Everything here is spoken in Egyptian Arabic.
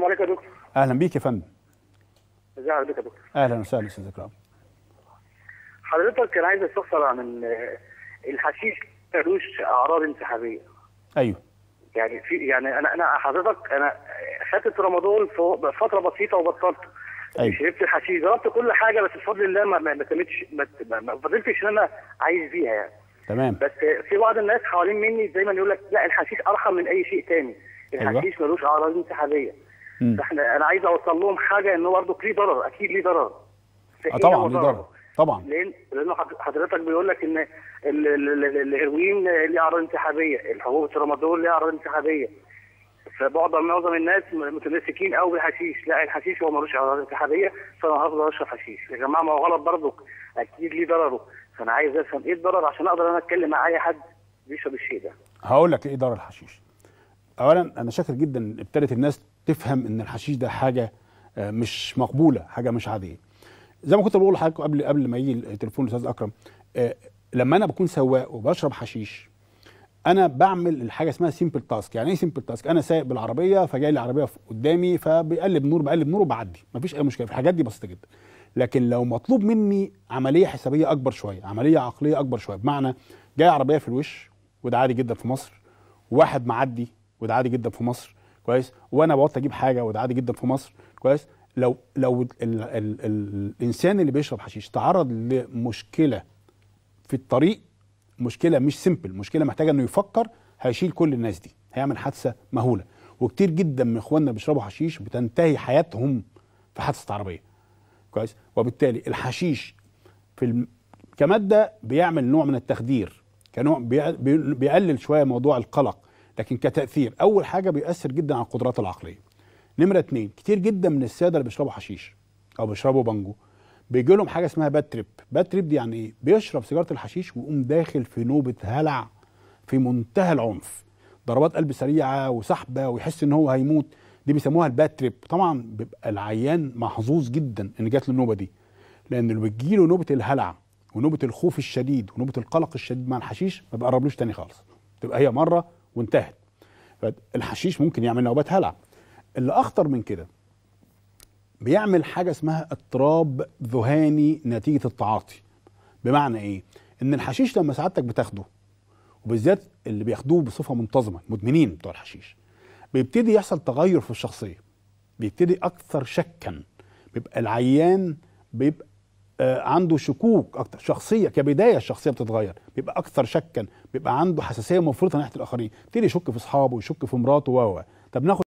السلام عليكم يا دكتور اهلا بيك يا فندم ازي حضرتك يا دكتور اهلا وسهلا استاذ اكرام حضرتك كان عايز استفسر عن ان الحشيش ملوش اعراض انسحابيه ايوه يعني في يعني انا انا حضرتك انا خدت رمضان في فتره بسيطه وبطلت أيوة. شربت الحشيش جربت كل حاجه بس بفضل الله ما ما ما تمتش ما ما- ما فضلتش ان انا عايز بيها يعني تمام بس في بعض الناس حوالين مني دايما يقول لك لا الحشيش ارحم من اي شيء تاني أيوة. الحشيش ملوش اعراض انسحابيه مم. فاحنا انا عايز اوصل لهم حاجه ان هو برضه ليه ضرر اكيد ليه ضرر اه صحية طبعا وضرر. ليه ضرر طبعا لان لانه حض- حضرتك بيقول لك ان ال- ال- ال- الهيروين ليه اعراض انسحابيه، الحبوب الترامادول ليه اعراض انسحابيه. فمعظم معظم الناس م- متمسكين قوي بالحشيش، لا الحشيش هو ملوش اعراض انسحابيه فانا هفضل اشرب حشيش، يا جماعه ما هو غلط برضه اكيد ليه ضرره، فانا عايز افهم ايه الضرر عشان اقدر انا اتكلم مع اي حد بيشرب الشيء ده. هقول لك ايه ضرر الحشيش اولا انا شاكر جدا إن ابتدت الناس تفهم ان الحشيش ده حاجه آه، مش مقبوله حاجه مش عاديه زي ما كنت بقول لحضرتك قبل قبل ما يجي التليفون الاستاذ اكرم آه، لما انا بكون سواق وبشرب حشيش انا بعمل الحاجه اسمها سيمبل تاسك يعني ايه سيمبل تاسك انا سايق بالعربيه فجاي لي عربيه في- قدامي فبيقلب نور بقلب نور وبعدي مفيش اي مشكله في الحاجات دي بسيطه جدا لكن لو مطلوب مني عمليه حسابيه اكبر شويه عمليه عقليه اكبر شويه بمعنى جاي عربيه في الوش وده عادي جدا في مصر واحد معدي وده عادي جدا في مصر كويس وانا بوطي اجيب حاجه وده عادي جدا في مصر كويس لو لو ال ال ال ال الانسان اللي بيشرب حشيش تعرض لمشكله في الطريق مشكله مش سيمبل مشكله محتاجه انه يفكر هيشيل كل الناس دي هيعمل حادثه مهوله وكتير جدا من اخواننا بيشربوا حشيش بتنتهي حياتهم في حادثه عربيه كويس وبالتالي الحشيش في الم... كماده بيعمل نوع من التخدير كنوع بي... بي... بيقلل شويه موضوع القلق لكن كتاثير اول حاجه بيأثر جدا على القدرات العقليه نمره اتنين كتير جدا من الساده اللي بيشربوا حشيش او بيشربوا بانجو بيجي لهم حاجه اسمها باد تريب باد تريب دي يعني ايه بيشرب سيجاره الحشيش ويقوم داخل في نوبه هلع في منتهى العنف ضربات قلب سريعه وسحبه ويحس ان هو هيموت دي بيسموها الباد تريب طبعا بيبقى العيان محظوظ جدا ان جات له النوبه دي لان اللي بتجيله نوبه الهلع ونوبه الخوف الشديد ونوبه القلق الشديد مع الحشيش ما بيقربلوش تاني خالص تبقى هي مره وانتهت فالحشيش ممكن يعمل نوبات هلع اللي اخطر من كده بيعمل حاجه اسمها اضطراب ذهاني نتيجه التعاطي بمعنى ايه ان الحشيش لما سعادتك بتاخده وبالذات اللي بياخدوه بصفه منتظمه المدمنين بتوع الحشيش بيبتدي يحصل تغير في الشخصيه بيبتدي اكثر شكا بيبقى العيان بيبقى آه، عنده شكوك اكتر شخصيه كبدايه الشخصيه بتتغير بيبقى اكثر شكا بيبقى عنده حساسيه مفرطه ناحيه الاخرين يبتدي يشك في اصحابه يشك في مراته و و. طب ناخد